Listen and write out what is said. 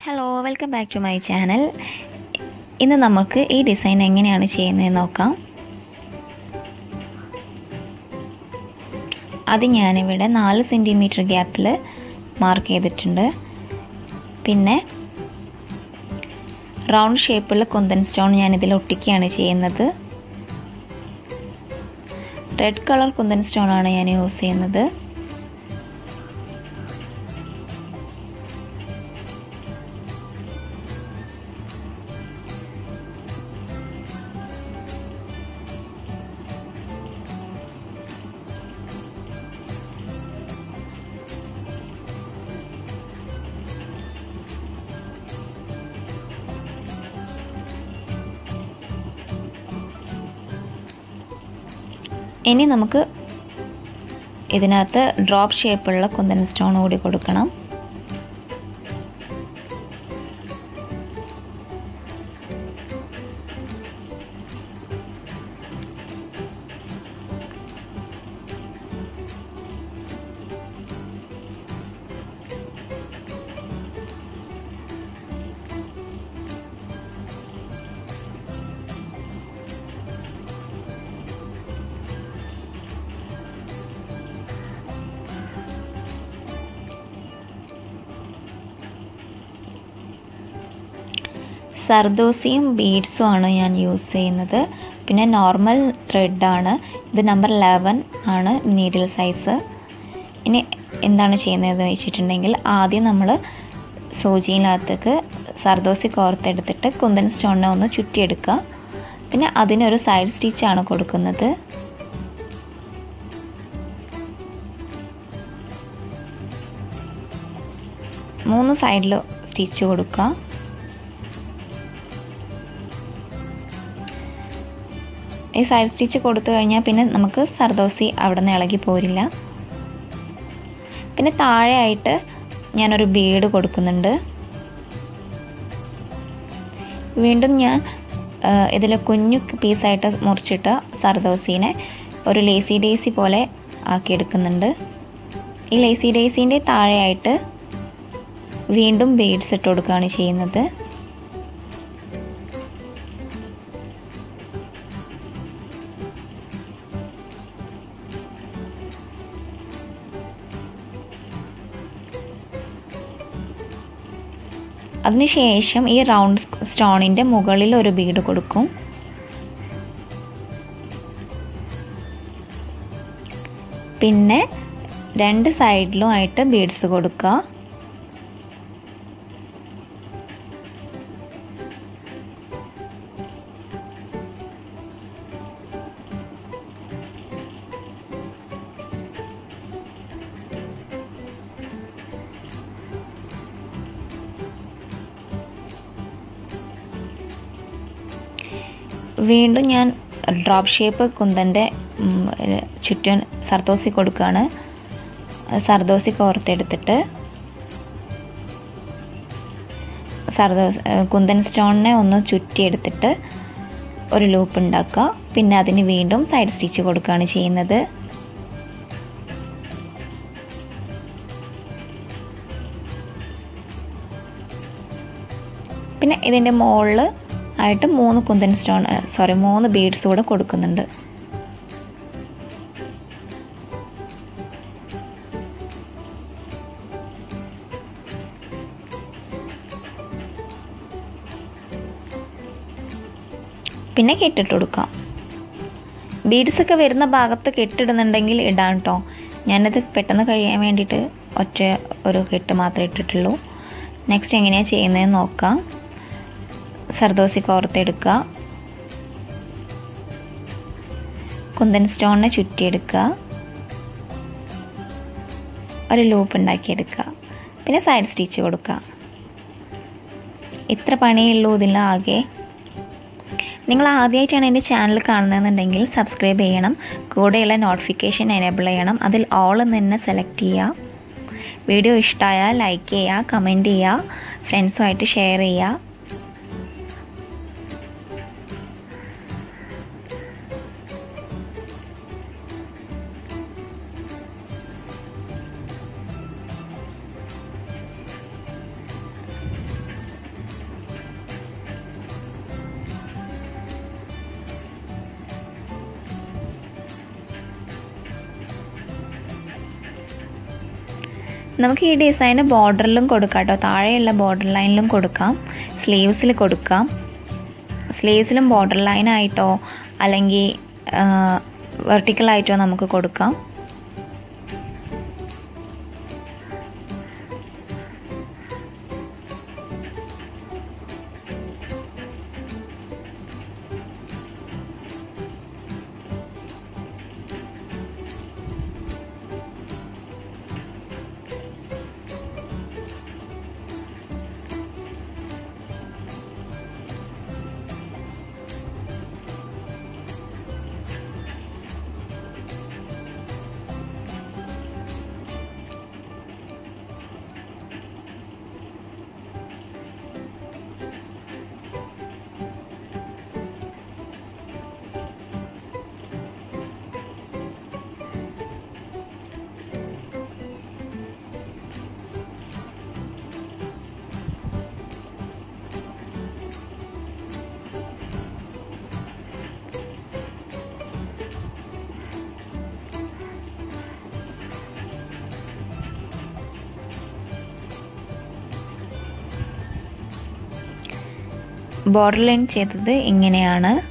hello welcome back to my channel ഇന്ന് നമുക്ക് ഈ ഡിസൈൻ എങ്ങനെയാണ് ചെയ്യുന്നതെന്ന് നോക്കാം അത് ഞാനിവിടെ നാല് സെൻറ്റിമീറ്റർ ഗ്യാപ്പിൽ മാർക്ക് ചെയ്തിട്ടുണ്ട് പിന്നെ റൗണ്ട് ഷേപ്പുള്ള കുന്തൻ സ്റ്റോൺ ഞാനിതിൽ ഒട്ടിക്കുകയാണ് ചെയ്യുന്നത് റെഡ് കളർ കുന്തൻ സ്റ്റോൺ ആണ് ഞാൻ യൂസ് ചെയ്യുന്നത് ഇനി നമുക്ക് ഇതിനകത്ത് ഡ്രോപ്പ് ഷേപ്പുള്ള കുന്തൻ സ്റ്റോൺ കൂടി കൊടുക്കണം സർദോസിയും ബീഡ്സും ആണ് ഞാൻ യൂസ് ചെയ്യുന്നത് പിന്നെ നോർമൽ ത്രെഡാണ് ഇത് നമ്പർ ലെവൻ ആണ് നീഡിൽ സൈസ് ഇനി എന്താണ് ചെയ്യുന്നതെന്ന് വെച്ചിട്ടുണ്ടെങ്കിൽ ആദ്യം നമ്മൾ സൂചിയിനകത്തേക്ക് സർദോസി കോർത്തെടുത്തിട്ട് കുന്തൻ സ്റ്റോണിനെ ഒന്ന് ചുറ്റിയെടുക്കുക പിന്നെ അതിനൊരു സൈഡ് സ്റ്റിച്ചാണ് കൊടുക്കുന്നത് മൂന്ന് സൈഡിൽ സ്റ്റിച്ച് കൊടുക്കുക ഈ സൈഡ് സ്റ്റിച്ച് കൊടുത്തു കഴിഞ്ഞാൽ പിന്നെ നമുക്ക് സർദോസി അവിടെ നിന്ന് ഇളകി പോരില്ല പിന്നെ താഴെയായിട്ട് ഞാനൊരു ബീഡ് കൊടുക്കുന്നുണ്ട് വീണ്ടും ഞാൻ ഇതിൽ കുഞ്ഞു പീസായിട്ട് മുറിച്ചിട്ട് സർദോസീനെ ഒരു ലേസി ഡേസി പോലെ ആക്കിയെടുക്കുന്നുണ്ട് ഈ ലേസി ഡേസീൻ്റെ താഴെയായിട്ട് വീണ്ടും ബീഡ്സ് ഇട്ട് കൊടുക്കുകയാണ് ചെയ്യുന്നത് അതിനുശേഷം ഈ റൗണ്ട് സ്റ്റോണിൻ്റെ മുകളിൽ ഒരു ബീഡ് കൊടുക്കും പിന്നെ രണ്ട് സൈഡിലും ആയിട്ട് ബീഡ്സ് കൊടുക്കുക വീണ്ടും ഞാൻ ഡ്രോപ്പ് ഷേപ്പ് കുന്തൻ്റെ ചുറ്റും സർദോസി കൊടുക്കുകയാണ് സർദോസി കോർത്തെടുത്തിട്ട് സർദോസ് കുന്തൻ സ്റ്റോണിനെ ഒന്ന് ചുറ്റിയെടുത്തിട്ട് ഒരു ലൂപ്പ് ഉണ്ടാക്കുക പിന്നെ അതിന് വീണ്ടും സൈഡ് സ്റ്റിച്ച് കൊടുക്കുകയാണ് ചെയ്യുന്നത് പിന്നെ ഇതിൻ്റെ മുകളിൽ ആയിട്ട് മൂന്ന് കുന്തൻ സ്റ്റോൺ സോറി മൂന്ന് ബീഡ്സ് കൂടെ കൊടുക്കുന്നുണ്ട് പിന്നെ കെട്ടിട്ട് കൊടുക്കാം ബീഡ്സ് ഒക്കെ വരുന്ന ഭാഗത്ത് കെട്ടിടുന്നുണ്ടെങ്കിൽ ഇടാം കേട്ടോ ഞാനത് പെട്ടെന്ന് കഴിയാൻ വേണ്ടിയിട്ട് ഒറ്റ ഒരു കെട്ട് മാത്രമേ ഇട്ടിട്ടുള്ളൂ നെക്സ്റ്റ് എങ്ങനെയാണ് ചെയ്യുന്നതെന്ന് നോക്കാം സർദോസി കോർത്തെടുക്കുക കുന്തൻ സ്റ്റോണിനെ ചുറ്റിയെടുക്കുക ഒരു ലൂപ്പ് ഉണ്ടാക്കിയെടുക്കുക പിന്നെ സൈഡ് സ്റ്റിച്ച് കൊടുക്കുക ഇത്ര പണിയുള്ളൂ ഇതിൽ ആകെ നിങ്ങൾ ആദ്യമായിട്ടാണ് എൻ്റെ ചാനൽ കാണുന്നതെന്നുണ്ടെങ്കിൽ സബ്സ്ക്രൈബ് ചെയ്യണം കൂടെയുള്ള നോട്ടിഫിക്കേഷൻ എനേബിൾ ചെയ്യണം അതിൽ ഓൾ എന്ന് തന്നെ സെലക്ട് ചെയ്യുക വീഡിയോ ഇഷ്ടമായാൽ ലൈക്ക് ചെയ്യുക കമൻറ്റ് ചെയ്യുക ഫ്രണ്ട്സുമായിട്ട് ഷെയർ ചെയ്യുക നമുക്ക് ഈ ഡിസൈന് ബോർഡറിലും കൊടുക്കാം കേട്ടോ താഴെയുള്ള ബോർഡർ ലൈനിലും കൊടുക്കാം സ്ലീവ്സിൽ കൊടുക്കാം സ്ലീവ്സിലും ബോർഡർ ലൈനായിട്ടോ അല്ലെങ്കിൽ വെർട്ടിക്കലായിട്ടോ നമുക്ക് കൊടുക്കാം ബോർഡർ ലൈൻ ചെയ്തത് ഇങ്ങനെയാണ്